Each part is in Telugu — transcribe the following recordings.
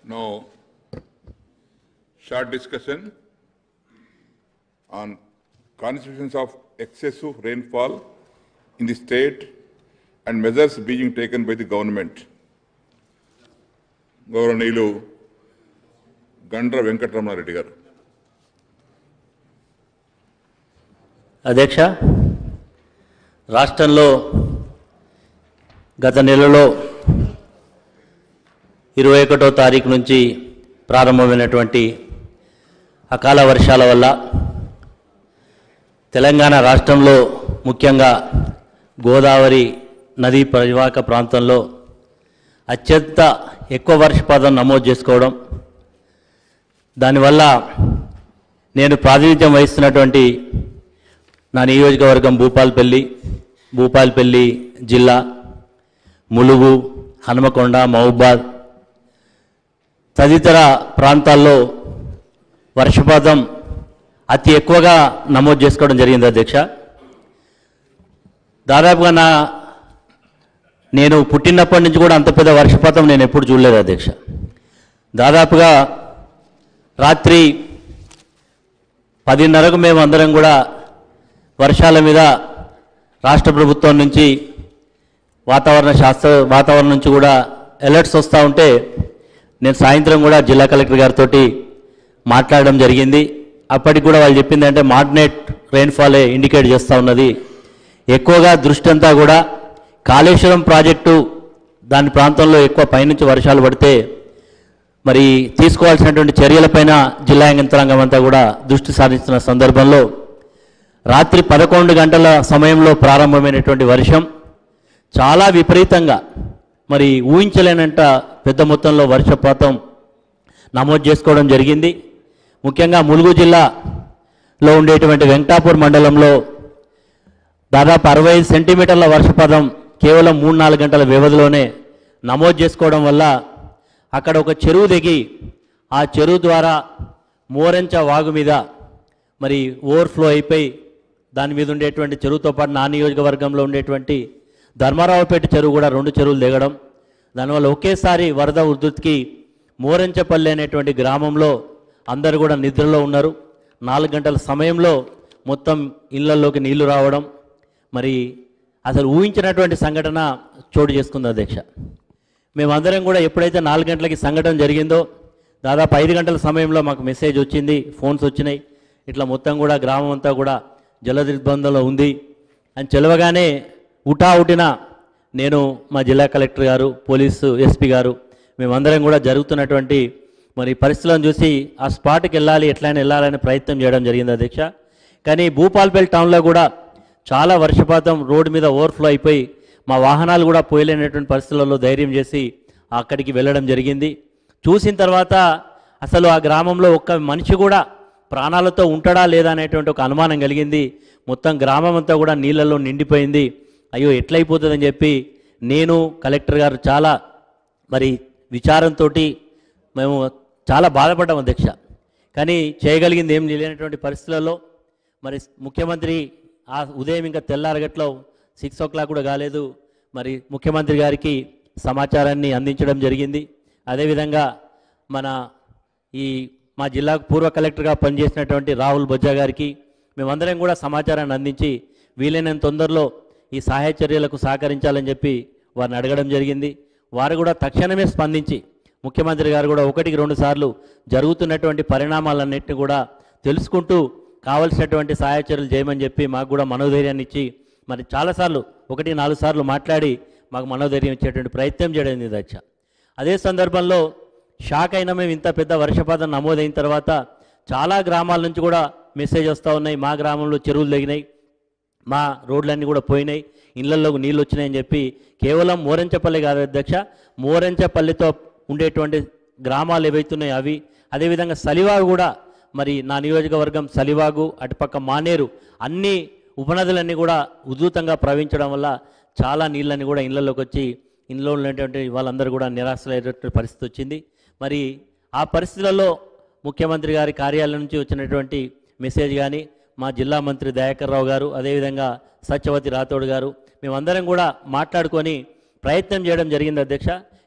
Now, short discussion on consequences of excessive rainfall in the state and measures being taken by the government. గౌరవనీయులు గండ్ర వెంకటరమణారెడ్డి గారు అధ్యక్ష రాష్ట్రంలో గత నెలలో ఇరవై ఒకటో తారీఖు నుంచి ప్రారంభమైనటువంటి అకాల వర్షాల వల్ల తెలంగాణ రాష్ట్రంలో ముఖ్యంగా గోదావరి నదీ పరివాహక ప్రాంతంలో అత్యంత ఎక్కువ వర్షపాతం నమోదు చేసుకోవడం దానివల్ల నేను ప్రాతినిధ్యం వహిస్తున్నటువంటి నా నియోజకవర్గం భూపాల్పల్లి భూపాల్పల్లి జిల్లా ములుగు హనుమకొండ మహబూబాద్ తదితర ప్రాంతాల్లో వర్షపాతం అతి ఎక్కువగా నమోదు చేసుకోవడం జరిగింది అధ్యక్ష దాదాపుగా నా నేను పుట్టినప్పటి నుంచి కూడా అంత పెద్ద వర్షపాతం నేను ఎప్పుడు చూడలేదు అధ్యక్ష దాదాపుగా రాత్రి పదిన్నరకు మేము అందరం కూడా వర్షాల మీద రాష్ట్ర ప్రభుత్వం నుంచి వాతావరణ శాస్త్ర వాతావరణం నుంచి కూడా అలర్ట్స్ వస్తూ ఉంటే నేను సాయంత్రం కూడా జిల్లా కలెక్టర్ గారితో మాట్లాడడం జరిగింది అప్పటికి కూడా వాళ్ళు చెప్పింది అంటే మార్డినేట్ రెయిన్ఫాలే ఇండికేట్ చేస్తూ ఉన్నది ఎక్కువగా దృష్టి అంతా కూడా కాళేశ్వరం ప్రాజెక్టు దాని ప్రాంతంలో ఎక్కువ పైనుంచి వర్షాలు పడితే మరి తీసుకోవాల్సినటువంటి చర్యలపైన జిల్లా యంత్రాంగం అంతా కూడా దృష్టి సారిస్తున్న సందర్భంలో రాత్రి పదకొండు గంటల సమయంలో ప్రారంభమైనటువంటి వర్షం చాలా విపరీతంగా మరి ఊహించలేనంత పెద్ద మొత్తంలో వర్షపాతం నమోదు చేసుకోవడం జరిగింది ముఖ్యంగా ములుగు జిల్లాలో ఉండేటువంటి వెంకటాపూర్ మండలంలో దాదాపు అరవై ఐదు సెంటీమీటర్ల వర్షపాతం కేవలం మూడు నాలుగు గంటల వ్యవధిలోనే నమోదు చేసుకోవడం వల్ల అక్కడ ఒక చెరువు దిగి ఆ చెరువు ద్వారా మోరెంచ వాగు మీద మరి ఓవర్ఫ్లో అయిపోయి దాని మీద ఉండేటువంటి చెరువుతో పాటు నా నియోజకవర్గంలో ఉండేటువంటి ధర్మారావుపేట చెరువు కూడా రెండు చెరువులు దిగడం దానివల్ల ఒకేసారి వరద ఉధృతికి మోరెంచపల్లి అనేటువంటి గ్రామంలో అందరూ కూడా నిద్రలో ఉన్నారు నాలుగు గంటల సమయంలో మొత్తం ఇళ్లలోకి నీళ్లు రావడం మరి అసలు ఊహించినటువంటి సంఘటన చోటు చేసుకుంది అధ్యక్ష మేమందరం కూడా ఎప్పుడైతే నాలుగు గంటలకి సంఘటన జరిగిందో దాదాపు ఐదు గంటల సమయంలో మాకు మెసేజ్ వచ్చింది ఫోన్స్ వచ్చినాయి ఇట్లా మొత్తం కూడా గ్రామం అంతా కూడా జలదిగ్బంధంలో ఉంది అని చెలవగానే ఉటా ఉటిన నేను మా జిల్లా కలెక్టర్ గారు పోలీసు ఎస్పీ గారు మేమందరం కూడా జరుగుతున్నటువంటి మరి పరిస్థితులను చూసి ఆ స్పాట్కి వెళ్ళాలి ఎట్లయినా వెళ్ళాలని ప్రయత్నం చేయడం జరిగింది అధ్యక్ష కానీ భూపాల్పేల్ టౌన్లో కూడా చాలా వర్షపాతం రోడ్డు మీద ఓవర్ఫ్లో అయిపోయి మా వాహనాలు కూడా పోయలేనటువంటి పరిస్థితులలో ధైర్యం చేసి అక్కడికి వెళ్ళడం జరిగింది చూసిన తర్వాత అసలు ఆ గ్రామంలో ఒక్క మనిషి కూడా ప్రాణాలతో ఉంటాడా లేదా అనేటువంటి ఒక అనుమానం కలిగింది మొత్తం గ్రామం అంతా కూడా నీళ్ళల్లో నిండిపోయింది అయ్యో ఎట్లయిపోతుందని చెప్పి నేను కలెక్టర్ గారు చాలా మరి విచారంతో మేము చాలా బాధపడ్డాం అధ్యక్ష కానీ చేయగలిగింది ఏం లేనటువంటి పరిస్థితులలో మరి ముఖ్యమంత్రి ఆ ఉదయం ఇంకా తెల్లారగట్లో సిక్స్ ఓ క్లాక్ కూడా కాలేదు మరి ముఖ్యమంత్రి గారికి సమాచారాన్ని అందించడం జరిగింది అదేవిధంగా మన ఈ మా జిల్లాకు పూర్వ కలెక్టర్గా పనిచేసినటువంటి రాహుల్ బొజ్జా గారికి మేమందరం కూడా సమాచారాన్ని అందించి వీలైనంత తొందరలో ఈ సహాయ చర్యలకు సహకరించాలని చెప్పి వారిని అడగడం జరిగింది వారు కూడా తక్షణమే స్పందించి ముఖ్యమంత్రి గారు కూడా ఒకటికి రెండు సార్లు జరుగుతున్నటువంటి పరిణామాలన్నింటినీ కూడా తెలుసుకుంటూ కావలసినటువంటి సహాయ చర్యలు చేయమని చెప్పి మాకు కూడా మనోధైర్యాన్ని ఇచ్చి మరి చాలాసార్లు ఒకటి నాలుగు సార్లు మాట్లాడి మాకు మనోధైర్యం ఇచ్చేటువంటి ప్రయత్నం చేయడం జరిగింది అధ్యక్ష అదే సందర్భంలో షాక్ అయినా మేము ఇంత పెద్ద వర్షపాతం నమోదైన తర్వాత చాలా గ్రామాల నుంచి కూడా మెసేజ్ వస్తూ ఉన్నాయి మా గ్రామంలో చెరువులు తగినాయి మా రోడ్లన్నీ కూడా పోయినాయి ఇళ్లలోకి నీళ్ళు వచ్చినాయని చెప్పి కేవలం మోరెంచపల్లి కాదు అధ్యక్ష మోరెంచపల్లితో ఉండేటువంటి గ్రామాలు ఏవైతున్నాయో అవి అదేవిధంగా సలివాగు కూడా మరి నా నియోజకవర్గం సలివాగు అటుపక్క మానేరు అన్ని ఉపనదులన్నీ కూడా ఉధృతంగా ప్రవహించడం వల్ల చాలా నీళ్ళని కూడా ఇళ్లలోకి వచ్చి ఇంట్లో ఉన్నటువంటి వాళ్ళందరూ కూడా నిరాశలైనటువంటి పరిస్థితి వచ్చింది మరి ఆ పరిస్థితులలో ముఖ్యమంత్రి గారి కార్యాలయం నుంచి వచ్చినటువంటి మెసేజ్ కానీ మా జిల్లా మంత్రి దయాకర్ రావు గారు అదేవిధంగా సత్యవతి రాథోడ్ గారు మేమందరం కూడా మాట్లాడుకొని ప్రయత్నం చేయడం జరిగింది అధ్యక్ష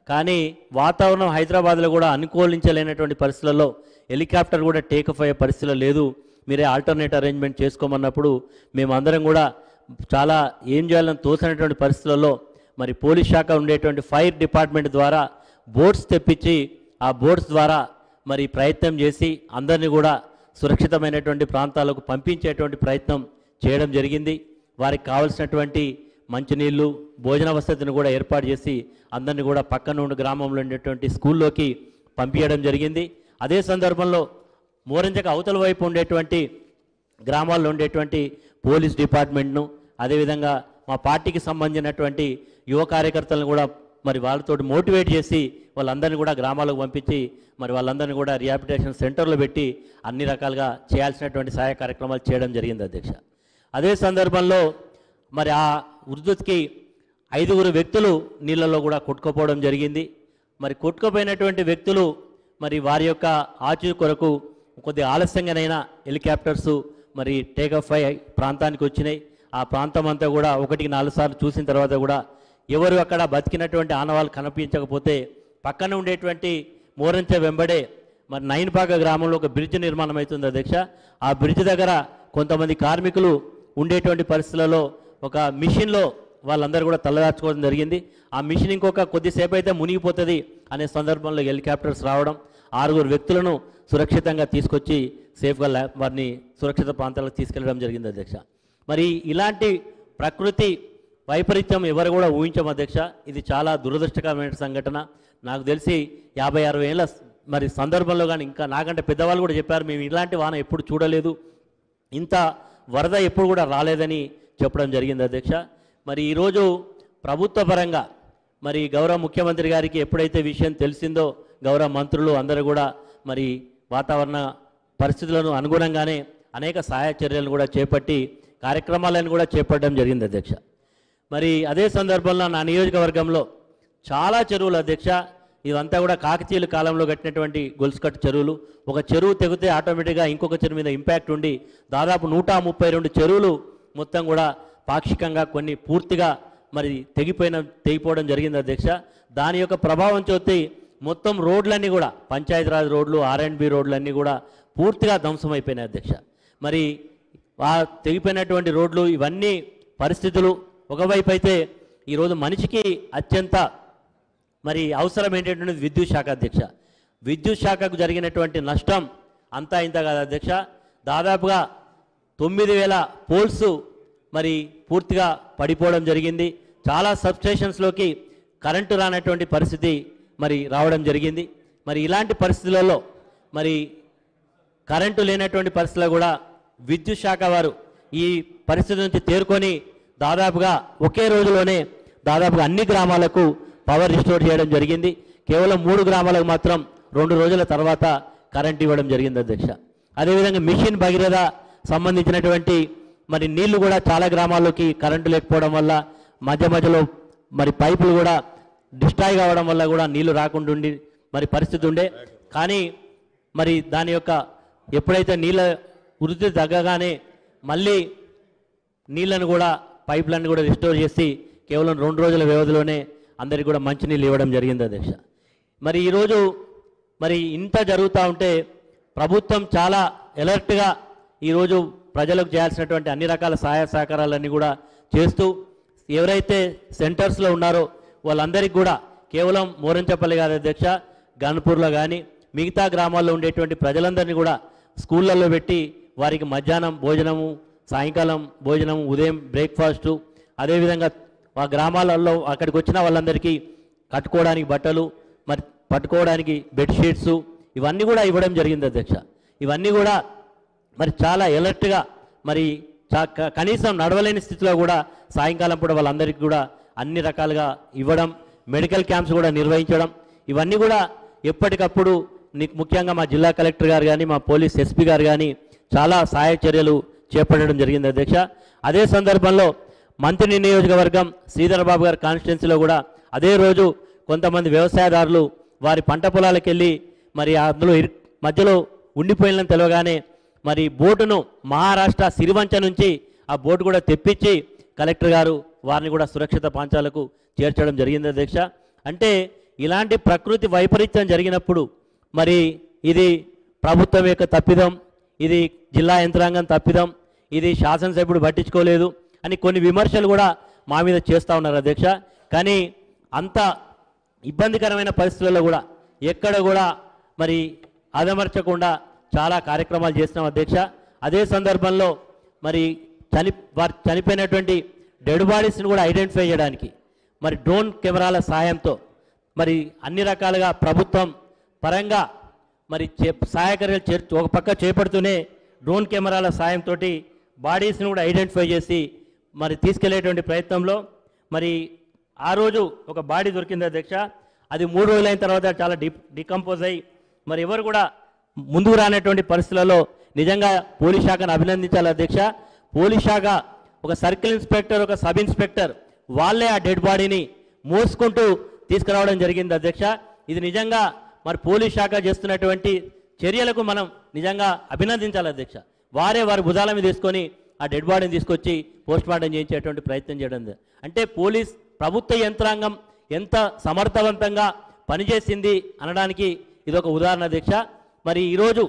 కానీ వాతావరణం హైదరాబాద్లో కూడా అనుకూలించలేనటువంటి పరిస్థితులలో హెలికాప్టర్ కూడా టేకఫ్ అయ్యే పరిస్థితిలో లేదు మీరే ఆల్టర్నేట్ అరేంజ్మెంట్ చేసుకోమన్నప్పుడు మేమందరం కూడా చాలా ఏం చేయాలని తోసినటువంటి పరిస్థితులలో మరి పోలీస్ శాఖ ఉండేటువంటి ఫైర్ డిపార్ట్మెంట్ ద్వారా బోట్స్ తెప్పించి ఆ బోట్స్ ద్వారా మరి ప్రయత్నం చేసి అందరినీ కూడా సురక్షితమైనటువంటి ప్రాంతాలకు పంపించేటువంటి ప్రయత్నం చేయడం జరిగింది వారికి కావలసినటువంటి మంచినీళ్ళు భోజన వసతిని కూడా ఏర్పాటు చేసి అందరినీ కూడా పక్కన ఉండి గ్రామంలో ఉండేటువంటి స్కూల్లోకి పంపించడం జరిగింది అదే సందర్భంలో మోరంజక అవతల వైపు ఉండేటువంటి గ్రామాల్లో ఉండేటువంటి పోలీస్ డిపార్ట్మెంట్ను అదేవిధంగా మా పార్టీకి సంబంధించినటువంటి యువ కార్యకర్తలను కూడా మరి వాళ్ళతో మోటివేట్ చేసి వాళ్ళందరినీ కూడా గ్రామాలకు పంపించి మరి వాళ్ళందరినీ కూడా రిహాబిలిటేషన్ సెంటర్లో పెట్టి అన్ని రకాలుగా చేయాల్సినటువంటి సహాయ కార్యక్రమాలు చేయడం జరిగింది అధ్యక్ష అదే సందర్భంలో మరి ఆ ఉర్దుకి ఐదుగురు వ్యక్తులు నీళ్ళలో కూడా కొట్టుకుపోవడం జరిగింది మరి కొట్టుకుపోయినటువంటి వ్యక్తులు మరి వారి యొక్క ఆచూ కొరకు కొద్ది ఆలస్యంగానైనా హెలికాప్టర్స్ మరి టేకఫ్ అయి ప్రాంతానికి వచ్చినాయి ఆ ప్రాంతం అంతా కూడా ఒకటికి నాలుగు సార్లు చూసిన తర్వాత కూడా ఎవరు అక్కడ బతికినటువంటి ఆనవాళ్ళు కనిపించకపోతే పక్కన ఉండేటువంటి మోరంచ వెంబడే మరి నైన్పాక గ్రామంలో ఒక బ్రిడ్జ్ నిర్మాణం అవుతుంది అధ్యక్ష ఆ బ్రిడ్జ్ దగ్గర కొంతమంది కార్మికులు ఉండేటువంటి పరిస్థితులలో ఒక మిషన్లో వాళ్ళందరూ కూడా తలదాచుకోవడం జరిగింది ఆ మిషన్ ఇంకొక కొద్దిసేపు అయితే మునిగిపోతుంది అనే సందర్భంలో హెలికాప్టర్స్ రావడం ఆరుగురు వ్యక్తులను సురక్షితంగా తీసుకొచ్చి సేఫ్గా ల్యా వారిని సురక్షిత ప్రాంతాలకు తీసుకెళ్లడం జరిగింది అధ్యక్ష మరి ఇలాంటి ప్రకృతి వైపరీత్యం ఎవరు కూడా ఊహించం అధ్యక్ష ఇది చాలా దురదృష్టకరమైన సంఘటన నాకు తెలిసి యాభై అరవై ఏళ్ళ మరి సందర్భంలో కానీ ఇంకా నాకంటే పెద్దవాళ్ళు కూడా చెప్పారు మేము ఇలాంటి వాన ఎప్పుడు చూడలేదు ఇంత వరద ఎప్పుడు కూడా రాలేదని చెప్పడం జరిగింది అధ్యక్ష మరి ఈరోజు ప్రభుత్వ పరంగా మరి గౌరవ ముఖ్యమంత్రి గారికి ఎప్పుడైతే విషయం తెలిసిందో గౌరవ మంత్రులు అందరూ కూడా మరి వాతావరణ పరిస్థితులను అనుగుణంగానే అనేక సహాయ చర్యలను కూడా చేపట్టి కార్యక్రమాలను కూడా చేపట్టడం జరిగింది అధ్యక్ష మరి అదే సందర్భంలో నా నియోజకవర్గంలో చాలా చెరువులు అధ్యక్ష ఇవంతా కూడా కాకతీయుల కాలంలో కట్టినటువంటి గొలుసుకట్టు చెరువులు ఒక చెరువు తెగితే ఆటోమేటిక్గా ఇంకొక చెరువు మీద ఇంపాక్ట్ ఉండి దాదాపు నూట ముప్పై రెండు చెరువులు మొత్తం కూడా పాక్షికంగా కొన్ని పూర్తిగా మరి తెగిపోయిన తెగిపోవడం జరిగింది అధ్యక్ష దాని యొక్క ప్రభావం చూస్తే మొత్తం రోడ్లన్నీ కూడా పంచాయతీరాజ్ రోడ్లు ఆర్ అండ్ బి రోడ్లన్నీ కూడా పూర్తిగా ధ్వంసమైపోయినాయి అధ్యక్ష మరి ఆ తెగిపోయినటువంటి రోడ్లు ఇవన్నీ పరిస్థితులు ఒకవైపు అయితే ఈరోజు మనిషికి అత్యంత మరి అవసరం ఏంటంటే విద్యుత్ శాఖ అధ్యక్ష విద్యుత్ శాఖకు జరిగినటువంటి నష్టం అంతా ఇంత కాదు అధ్యక్ష దాదాపుగా తొమ్మిది వేల పోల్స్ మరి పూర్తిగా పడిపోవడం జరిగింది చాలా సబ్స్టేషన్స్లోకి కరెంటు రానటువంటి పరిస్థితి మరి రావడం జరిగింది మరి ఇలాంటి పరిస్థితులలో మరి కరెంటు లేనటువంటి పరిస్థితుల్లో కూడా విద్యుత్ శాఖ వారు ఈ పరిస్థితి నుంచి తేరుకొని దాదాపుగా ఒకే రోజులోనే దాదాపుగా అన్ని గ్రామాలకు పవర్ రిస్టోర్ చేయడం జరిగింది కేవలం మూడు గ్రామాలకు మాత్రం రెండు రోజుల తర్వాత కరెంట్ ఇవ్వడం జరిగింది అధ్యక్ష అదేవిధంగా మిషన్ భగీరథ సంబంధించినటువంటి మరి నీళ్లు కూడా చాలా గ్రామాల్లోకి కరెంటు లేకపోవడం వల్ల మధ్య మధ్యలో మరి పైపులు కూడా డిస్ట్రాయ్ కావడం వల్ల కూడా నీళ్లు రాకుండా ఉండి మరి పరిస్థితి ఉండే కానీ మరి దాని యొక్క ఎప్పుడైతే నీళ్ళ వృద్ధి తగ్గగానే మళ్ళీ నీళ్లను కూడా పైప్లన్నీ కూడా రిస్టోర్ చేసి కేవలం రెండు రోజుల వ్యవధిలోనే అందరికీ కూడా మంచినీళ్ళు ఇవ్వడం జరిగింది అధ్యక్ష మరి ఈరోజు మరి ఇంత జరుగుతూ ఉంటే ప్రభుత్వం చాలా ఎలర్ట్గా ఈరోజు ప్రజలకు చేయాల్సినటువంటి అన్ని రకాల సహాయ సహకారాలన్నీ కూడా చేస్తూ ఎవరైతే సెంటర్స్లో ఉన్నారో వాళ్ళందరికీ కూడా కేవలం మోరంచపల్లి గారి అధ్యక్ష గన్పూర్లో కానీ మిగతా గ్రామాల్లో ఉండేటువంటి ప్రజలందరినీ కూడా స్కూళ్ళల్లో పెట్టి వారికి మధ్యాహ్నం భోజనము సాయంకాలం భోజనం ఉదయం బ్రేక్ఫాస్టు అదేవిధంగా ఆ గ్రామాలలో అక్కడికి వచ్చిన వాళ్ళందరికీ కట్టుకోవడానికి బట్టలు మరి పట్టుకోవడానికి బెడ్షీట్స్ ఇవన్నీ కూడా ఇవ్వడం జరిగింది అధ్యక్ష ఇవన్నీ కూడా మరి చాలా ఎలర్ట్గా మరి చా- క- కనీసం నడవలేని స్థితిలో కూడా సాయంకాలం పూట వాళ్ళందరికీ కూడా అన్ని రకాలుగా ఇవ్వడం మెడికల్ క్యాంప్స్ కూడా నిర్వహించడం ఇవన్నీ కూడా ఎప్పటికప్పుడు నీకు ముఖ్యంగా మా జిల్లా కలెక్టర్ గారు కానీ మా పోలీస్ ఎస్పీ గారు కానీ చాలా సహాయ చర్యలు చేపట్టడం జరిగింది అధ్యక్ష అదే సందర్భంలో మంత్రి నియోజకవర్గం శ్రీధర్ బాబు గారి కాన్స్టిట్యున్సీలో కూడా అదే రోజు కొంతమంది వ్యవసాయదారులు వారి పంట పొలాలకు వెళ్ళి మరి అందులో ఇరు- మధ్యలో ఉండిపోయిన తెలవగానే మరి బోటును మహారాష్ట్ర సిరివంచ నుంచి ఆ బోటు కూడా తెప్పించి కలెక్టర్ గారు వారిని కూడా సురక్షిత ప్రాంతాలకు చేర్చడం జరిగింది అధ్యక్ష అంటే ఇలాంటి ప్రకృతి వైపరీత్యం జరిగినప్పుడు మరి ఇది ప్రభుత్వం యొక్క తప్పిదం ఇది జిల్లా యంత్రాంగం తప్పిదం ఇది శాసనసభ్యుడు పట్టించుకోలేదు అని కొన్ని విమర్శలు కూడా మా మీద చేస్తూ ఉన్నారు అధ్యక్ష కానీ అంత ఇబ్బందికరమైన పరిస్థితుల్లో కూడా ఎక్కడ కూడా మరి అదమర్చకుండా చాలా కార్యక్రమాలు చేసినాం అధ్యక్ష అదే సందర్భంలో మరి చని వారు చనిపోయినటువంటి డెడ్ బాడీస్ని కూడా ఐడెంటిఫై చేయడానికి మరి డ్రోన్ కెమెరాల సాయంతో మరి అన్ని రకాలుగా ప్రభుత్వం పరంగా మరి చే సహాయకర్యలు చే ఒక పక్క చేపడుతూనే డ్రోన్ కెమెరాల సాయంతో బాడీస్ని కూడా ఐడెంటిఫై చేసి మరి తీసుకెళ్లేటువంటి ప్రయత్నంలో మరి ఆ రోజు ఒక బాడీ దొరికింది అధ్యక్ష అది మూడు రోజులైన తర్వాత చాలా డి డికంపోజ్ అయ్యి మరి ఎవరు కూడా ముందుకు రానటువంటి పరిస్థితులలో నిజంగా పోలీస్ శాఖను అభినందించాలి అధ్యక్ష పోలీస్ శాఖ ఒక సర్కిల్ ఇన్స్పెక్టర్ ఒక సబ్ ఇన్స్పెక్టర్ వాళ్ళే ఆ డెడ్ బాడీని మోసుకుంటూ తీసుకురావడం జరిగింది అధ్యక్ష ఇది నిజంగా మరి పోలీస్ శాఖ చేస్తున్నటువంటి చర్యలకు మనం నిజంగా అభినందించాలి అధ్యక్ష వారే వారి భుజాల మీద తీసుకొని ఆ డెడ్ బాడీని తీసుకొచ్చి పోస్ట్ మార్టం చేయించేటువంటి ప్రయత్నం చేయడం జ- అంటే పోలీస్ ప్రభుత్వ యంత్రాంగం ఎంత సమర్థవంతంగా పనిచేసింది అనడానికి ఇదొక ఉదాహరణ అధ్యక్ష మరి ఈరోజు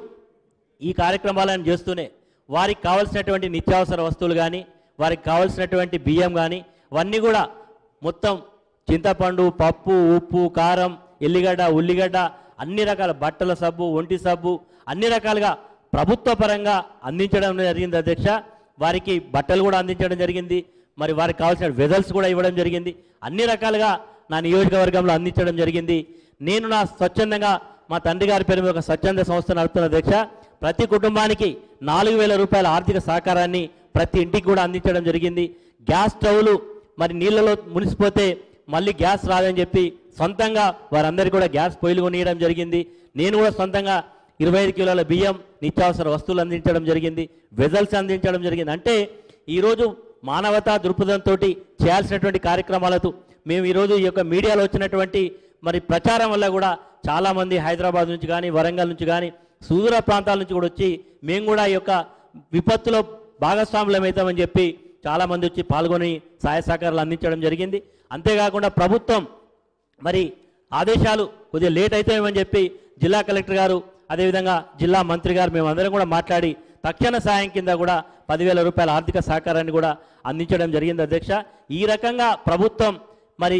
ఈ కార్యక్రమాలను చేస్తూనే వారికి కావలసినటువంటి నిత్యావసర వస్తువులు కానీ వారికి కావలసినటువంటి బియ్యం కానీ అవన్నీ కూడా మొత్తం చింతపండు పప్పు ఉప్పు కారం ఎల్లిగడ్డ ఉల్లిగడ్డ అన్ని రకాల బట్టల సబ్బు ఒంటి సబ్బు అన్ని రకాలుగా ప్రభుత్వ పరంగా అందించడం జరిగింది అధ్యక్ష వారికి బట్టలు కూడా అందించడం జరిగింది మరి వారికి కావాల్సిన వెజల్స్ కూడా ఇవ్వడం జరిగింది అన్ని రకాలుగా నా నియోజకవర్గంలో అందించడం జరిగింది నేను నా స్వచ్ఛందంగా మా తండ్రి గారి పేరు మీద ఒక స్వచ్ఛంద సంస్థ నడుపుతున్న అధ్యక్ష ప్రతి కుటుంబానికి నాలుగు వేల రూపాయల ఆర్థిక సహకారాన్ని ప్రతి ఇంటికి కూడా అందించడం జరిగింది గ్యాస్ స్టవ్లు మరి నీళ్ళలో మునిసిపోతే మళ్ళీ గ్యాస్ రాదని చెప్పి సొంతంగా వారందరికీ కూడా గ్యాస్ పొయ్యిలు కొనియడం జరిగింది నేను కూడా సొంతంగా ఇరవై ఐదు కిలోల బియ్యం నిత్యావసర వస్తువులు అందించడం జరిగింది వెజల్స్ అందించడం జరిగింది అంటే ఈరోజు మానవతా దృక్పథంతో చేయాల్సినటువంటి కార్యక్రమాలతో మేము ఈరోజు ఈ యొక్క మీడియాలో వచ్చినటువంటి మరి ప్రచారం వల్ల కూడా చాలామంది హైదరాబాద్ నుంచి కానీ వరంగల్ నుంచి కానీ సుదూర ప్రాంతాల నుంచి కూడా వచ్చి మేము కూడా ఈ యొక్క విపత్తులో భాగస్వాములం అవుతామని చెప్పి చాలామంది వచ్చి పాల్గొని సహాయ సహకారాలు అందించడం జరిగింది అంతేకాకుండా ప్రభుత్వం మరి ఆదేశాలు కొద్దిగా లేట్ అవుతామని చెప్పి జిల్లా కలెక్టర్ గారు అదేవిధంగా జిల్లా మంత్రి గారు మేమందరం కూడా మాట్లాడి తక్షణ సాయం కింద కూడా పదివేల రూపాయల ఆర్థిక సహకారాన్ని కూడా అందించడం జరిగింది అధ్యక్ష ఈ రకంగా ప్రభుత్వం మరి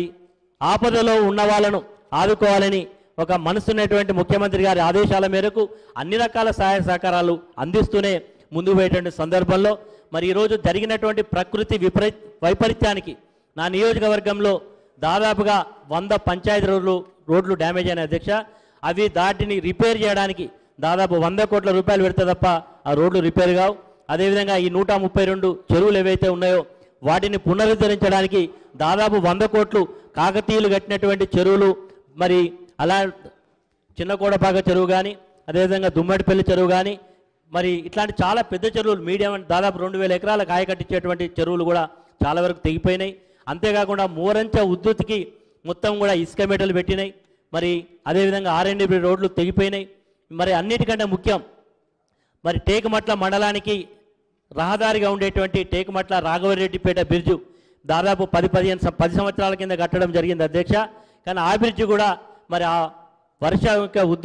ఆపదలో ఉన్న వాళ్ళను ఆదుకోవాలని ఒక మనసున్నటువంటి ముఖ్యమంత్రి గారి ఆదేశాల మేరకు అన్ని రకాల సహాయ సహకారాలు అందిస్తూనే ముందుకు పోయేటువంటి సందర్భంలో మరి ఈరోజు జరిగినటువంటి ప్రకృతి విపరీ వైపరీత్యానికి నా నియోజకవర్గంలో దాదాపుగా వంద పంచాయతీ రోడ్లు రోడ్లు డ్యామేజ్ అయిన అధ్యక్ష అవి దాటిని రిపేర్ చేయడానికి దాదాపు వంద కోట్ల రూపాయలు పెడితే తప్ప ఆ రోడ్లు రిపేర్ కావు అదేవిధంగా ఈ నూట ముప్పై రెండు చెరువులు ఏవైతే ఉన్నాయో వాటిని పునరుద్ధరించడానికి దాదాపు వంద కోట్లు కాకతీయులు కట్టినటువంటి చెరువులు మరి అలా చిన్న కోడపాక చెరువు కానీ అదేవిధంగా దుమ్మడిపల్లి చెరువు కానీ మరి ఇట్లాంటి చాలా పెద్ద చెరువులు మీడియం దాదాపు రెండు వేల ఎకరాల కాయ కట్టించేటువంటి చెరువులు కూడా చాలా వరకు తెగిపోయినాయి అంతేకాకుండా మోరంచ ఉద్ధృతికి మొత్తం కూడా ఇసుక మెటలు పెట్టినాయి మరి అదేవిధంగా ఆర్ఎండి రోడ్లు తెగిపోయినాయి మరి అన్నిటికంటే ముఖ్యం మరి టేకుమట్ల మండలానికి రహదారిగా ఉండేటువంటి టేకుమట్ల రాఘవరెడ్డిపేట బ్రిడ్జు దాదాపు పది పదిహేను సం- పది సంవత్సరాల కింద కట్టడం జరిగింది అధ్యక్ష కానీ ఆ బ్రిడ్జ్ కూడా మరి ఆ వర్ష యొక్క ఉధ్